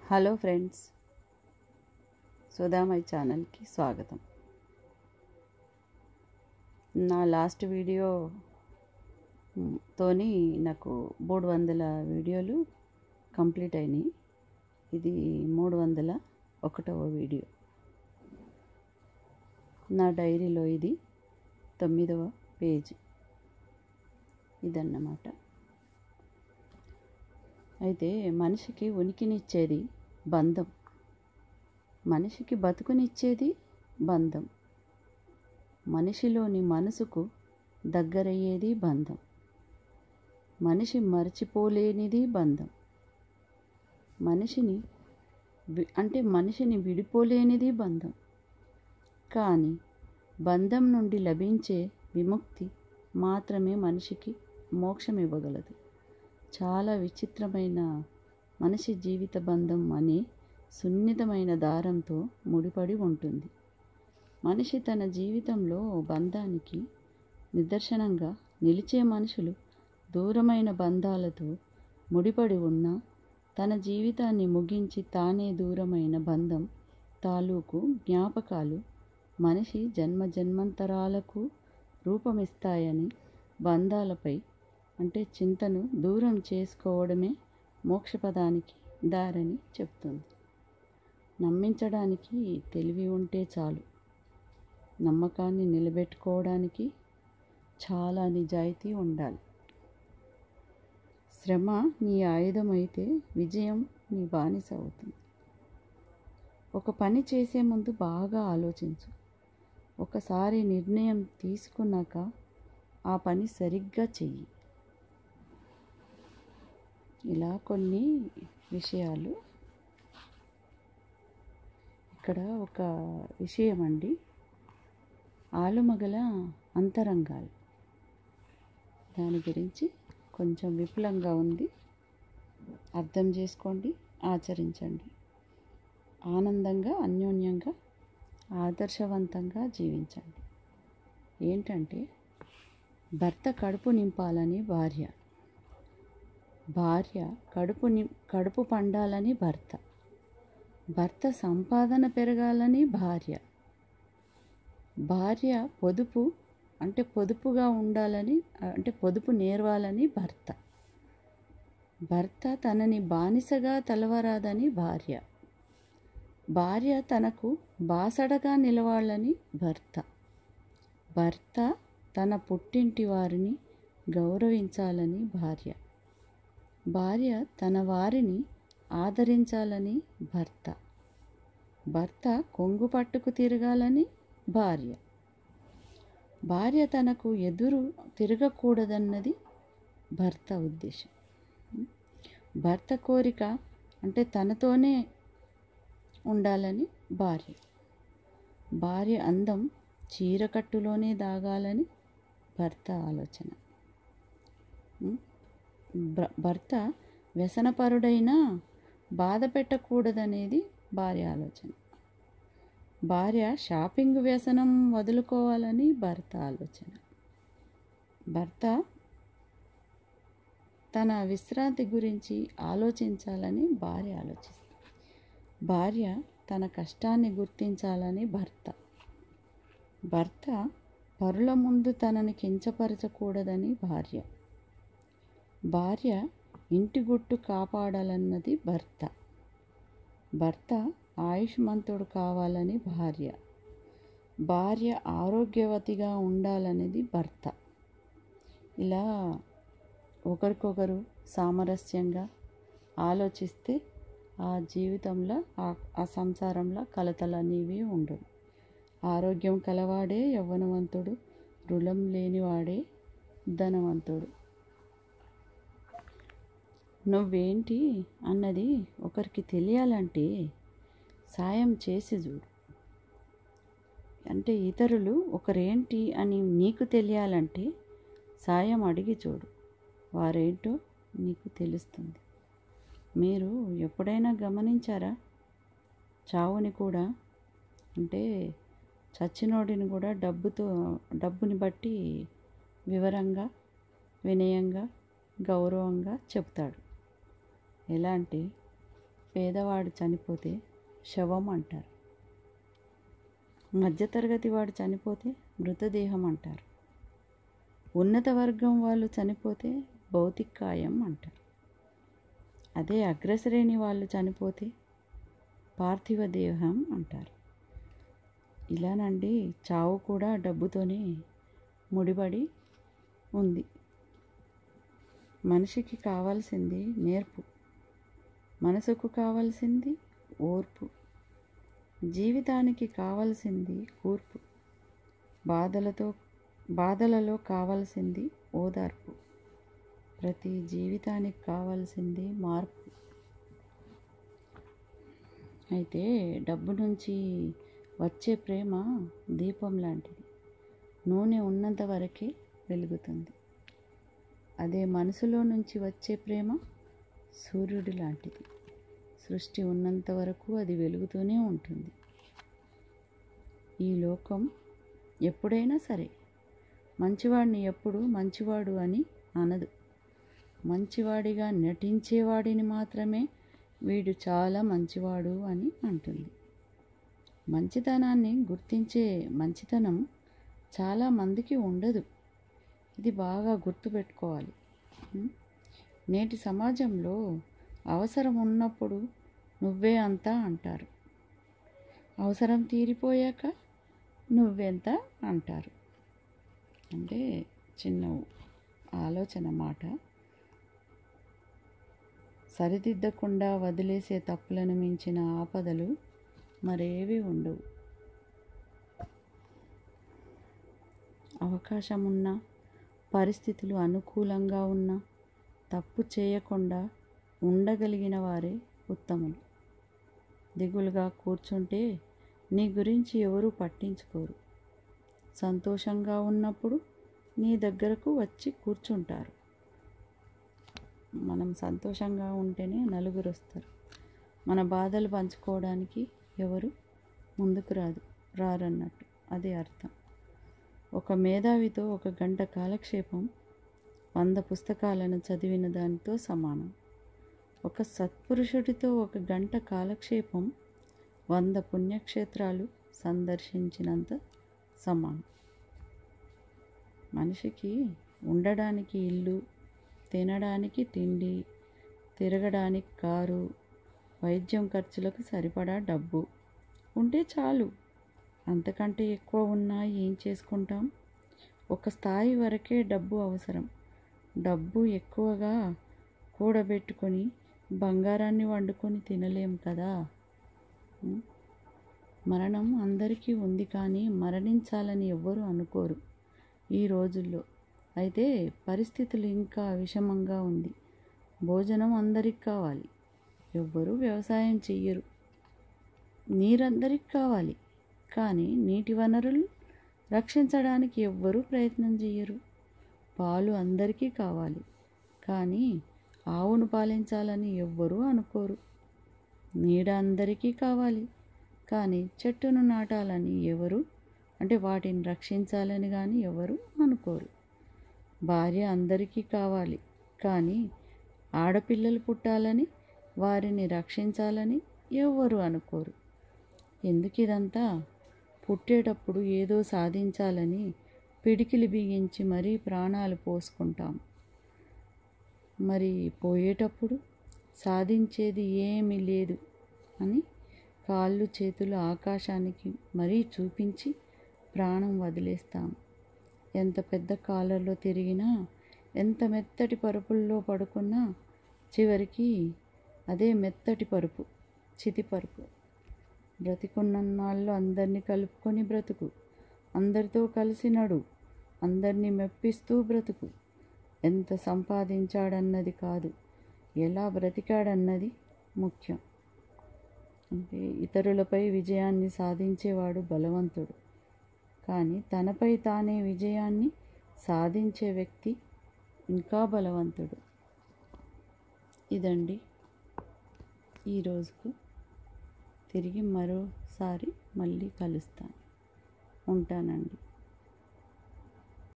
Hello friends సుధామై ఛానల్కి స్వాగతం నా లాస్ట్ వీడియో మ్, తోని నాకు మూడు వందల వీడియోలు కంప్లీట్ అయినాయి ఇది మూడు వందల ఒకటవ వీడియో నా డైరీలో ఇది తొమ్మిదవ పేజీ ఇదన్నమాట అయితే మనిషికి ఉనికినిచ్చేది బంధం మనిషికి బతుకునిచ్చేది బంధం మనిషిలోని మనసుకు దగ్గరయ్యేది బంధం మనిషి మర్చిపోలేనిది బంధం మనిషిని వి- అంటే మనిషిని విడిపోలేనిది బంధం కానీ బంధం నుండి లభించే విముక్తి మాత్రమే మనిషికి మోక్షం ఇవ్వగలదు చాలా విచిత్రమైన మనిషి జీవిత బంధం అనే సున్నితమైన దారంతో ముడిపడి ఉంటుంది మనిషి తన జీవితంలో బంధానికి నిదర్శనంగా నిలిచే మనుషులు దూరమైన బంధాలతో ముడిపడి ఉన్న తన జీవితాన్ని ముగించి తానే దూరమైన బంధం తాలూకు జ్ఞాపకాలు మనిషి జన్మ జన్మంతరాలకు రూపమిస్తాయని బంధాలపై అంటే చింతను దూరం చేసుకోవడమే మోక్షపదానికి దారని చెప్తుంది నమ్మించడానికి తెలివి ఉంటే చాలు నమ్మకాన్ని నిలబెట్టుకోవడానికి చాలా నిజాయితీ ఉండాలి శ్రమ నీ ఆయుధమైతే విజయం నీ బానిస అవుతుంది ఒక పని చేసే ముందు బాగా ఆలోచించు ఒకసారి నిర్ణయం తీసుకున్నాక ఆ పని సరిగ్గా చెయ్యి ఇలా కొన్ని విషయాలు ఇక్కడ ఒక విషయం అండి ఆలుమగల అంతరంగాలు దాని గురించి కొంచెం విపులంగా ఉంది అర్థం చేసుకోండి ఆచరించండి ఆనందంగా అన్యోన్యంగా ఆదర్శవంతంగా జీవించండి ఏంటంటే భర్త కడుపు నింపాలని భార్య భార్య కడుపు ని కడుపు పండాలని భర్త భర్త సంపాదన పెరగాలని భార్య భార్య పొదుపు అంటే పొదుపుగా ఉండాలని అంటే పొదుపు నేర్వాలని భర్త భర్త తనని బానిసగా తలవరాదని భార్య భార్య తనకు బాసడగా నిలవాలని భర్త భర్త తన పుట్టింటి వారిని గౌరవించాలని భార్య భార్య తన వారిని ఆదరించాలని భర్త భర్త కొంగు పట్టుకు తిరగాలని భార్య భార్య తనకు ఎదురు తిరగకూడదన్నది భర్త ఉద్దేశం భర్త కోరిక అంటే తనతోనే ఉండాలని భార్య భార్య అందం చీరకట్టులోనే దాగాలని భర్త ఆలోచన ఉం? భ- భర్త వ్యసనపరుడైనా బాధ పెట్టకూడదనేది భార్య ఆలోచన భార్య షాపింగ్ వ్యసనం వదులుకోవాలని భర్త ఆలోచన భర్త తన విశ్రాంతి గురించి ఆలోచించాలని భార్య ఆలోచిస్తుంది భార్య తన కష్టాన్ని గుర్తించాలని భర్త భర్త పరుల ముందు తనని కించపరచకూడదని భార్య భార్య ఇంటి గుట్టు కాపాడాలన్నది భర్త భర్త ఆయుష్మంతుడు కావాలని భార్య భార్య ఆరోగ్యవతిగా ఉండాలనేది భర్త ఇలా ఒకరికొకరు సామరస్యంగా ఆలోచిస్తే ఆ జీవితంలో ఆ ఆ సంసారంలో కలతలు అనేవి ఉండవు ఆరోగ్యం కలవాడే యవ్వనవంతుడు రుణం లేనివాడే ధనవంతుడు నువ్వేంటి అన్నది ఒకరికి తెలియాలంటే సాయం చేసి చూడు అంటే ఇతరులు ఒకరేంటి అని నీకు తెలియాలంటే సాయం అడిగి చూడు వారేంటో నీకు తెలుస్తుంది మీరు ఎప్పుడైనా గమనించారా చావుని కూడా అంటే చచ్చినోడిని కూడా డబ్బుతో డబ్బుని బట్టి వివరంగా వినయంగా గౌరవంగా చెప్తాడు ఎలా అంటే పేదవాడు చనిపోతే శవం అంటారు మధ్యతరగతి వాడు చనిపోతే మృతదేహం అంటారు ఉన్నత వర్గం వాళ్ళు చనిపోతే భౌతికాయం అంటారు అదే అగ్రశ్రేణి వాళ్ళు చనిపోతే పార్థివ దేహం అంటారు ఇలానండి చావు కూడా డబ్బుతోనే ముడిపడి ఉంది మనిషికి కావాల్సింది నేర్పు మనసుకు కావాల్సింది ఓర్పు జీవితానికి కావాల్సింది కూర్పు బాధలతో బాధలలో కావాల్సింది ఓదార్పు ప్రతి జీవితానికి కావాల్సింది మార్పు అయితే డబ్బు నుంచి వచ్చే ప్రేమ దీపం లాంటిది నూనె ఉన్నంత వరకే వెలుగుతుంది అదే మనసులో నుంచి వచ్చే ప్రేమ సూర్యుడు లాంటిది సృష్టి ఉన్నంత వరకు అది వెలుగుతూనే ఉంటుంది ఈ లోకం ఎప్పుడైనా సరే మంచివాడిని ఎప్పుడు మంచివాడు అని అనదు మంచివాడిగా నటించేవాడిని మాత్రమే వీడు చాలా మంచివాడు అని అంటుంది మంచితనాన్ని గుర్తించే మంచితనం చాలా మందికి ఉండదు ఇది బాగా గుర్తుపెట్టుకోవాలి ఉం? నేటి సమాజంలో అవసరం ఉన్నప్పుడు నువ్వే అంతా అంటారు అవసరం తీరిపోయాక నువ్వెంత అంటారు అంటే చిన్న ఆలోచన మాట సరిదిద్దకుండా వదిలేసే తప్పులను మించిన ఆపదలు మరేవి ఉండవు అవకాశం ఉన్నా పరిస్థితులు అనుకూలంగా ఉన్నా తప్పు చేయకుండా ఉండగలిగిన వారే ఉత్తములు దిగులుగా కూర్చుంటే నీ గురించి ఎవరూ పట్టించుకోరు సంతోషంగా ఉన్నప్పుడు నీ దగ్గరకు వచ్చి కూర్చుంటారు మనం సంతోషంగా ఉంటేనే నలుగురు వస్తారు మన బాధలు పంచుకోవడానికి ఎవరు ముందుకు రాదు రారన్నట్టు అదే అర్థం ఒక మేధావితో ఒక గంట కాలక్షేపం వంద పుస్తకాలను చదివిన దానితో సమానం ఒక సత్పురుషుడితో ఒక గంట కాలక్షేపం వంద పుణ్యక్షేత్రాలు సందర్శించినంత సమానం మనిషికి ఉండడానికి ఇల్లు తినడానికి తిండి తిరగడానికి కారు వైద్యం ఖర్చులకు సరిపడా డబ్బు ఉంటే చాలు అంతకంటే ఎక్కువ ఉన్నా ఏం చేసుకుంటాం ఒక స్థాయి వరకే డబ్బు అవసరం డబ్బు ఎక్కువగా కూడబెట్టుకొని బంగారాన్ని వండుకొని తినలేం కదా ఉం? మరణం అందరికీ ఉంది కానీ మరణించాలని ఎవ్వరూ అనుకోరు ఈ రోజుల్లో అయితే పరిస్థితులు ఇంకా విషమంగా ఉంది భోజనం అందరికి కావాలి ఎవ్వరూ వ్యవసాయం చెయ్యరు నీరందరికి కావాలి కానీ నీటి వనరులు రక్షించడానికి ఎవ్వరూ ప్రయత్నం చేయరు పాలు అందరికీ కావాలి కానీ ఆవును పాలించాలని ఎవ్వరూ అనుకోరు నీడ అందరికీ కావాలి కానీ చెట్టును నాటాలని ఎవరు అంటే వాటిని రక్షించాలని కానీ ఎవరు అనుకోరు భార్య అందరికీ కావాలి కానీ ఆడపిల్లలు పుట్టాలని వారిని రక్షించాలని ఎవ్వరు అనుకోరు ఎందుకు ఇదంతా పుట్టేటప్పుడు ఏదో సాధించాలని పిడికిలి బిగించి మరీ ప్రాణాలు పోసుకుంటాం మరి పోయేటప్పుడు సాధించేది ఏమీ లేదు అని కాళ్ళు చేతులు ఆకాశానికి మరీ చూపించి ప్రాణం వదిలేస్తాం ఎంత పెద్ద కాలర్లో తిరిగినా ఎంత మెత్తటి పరుపుల్లో పడుకున్నా చివరికి అదే మెత్తటి పరుపు చితి పరుపు బ్రతికున్నన్నాళ్ళు అందరినీ కలుపుకొని బ్రతుకు అందరితో కలిసి నడు అందరినీ మెప్పిస్తూ బ్రతుకు ఎంత సంపాదించాడన్నది కాదు ఎలా బ్రతికాడన్నది ముఖ్యం అంటే ఇతరులపై విజయాన్ని సాధించేవాడు బలవంతుడు కానీ తనపై తానే విజయాన్ని సాధించే వ్యక్తి ఇంకా బలవంతుడు ఇదండి ఈ రోజుకు తిరిగి మరోసారి మళ్ళీ కలుస్తాను ఉంటానండి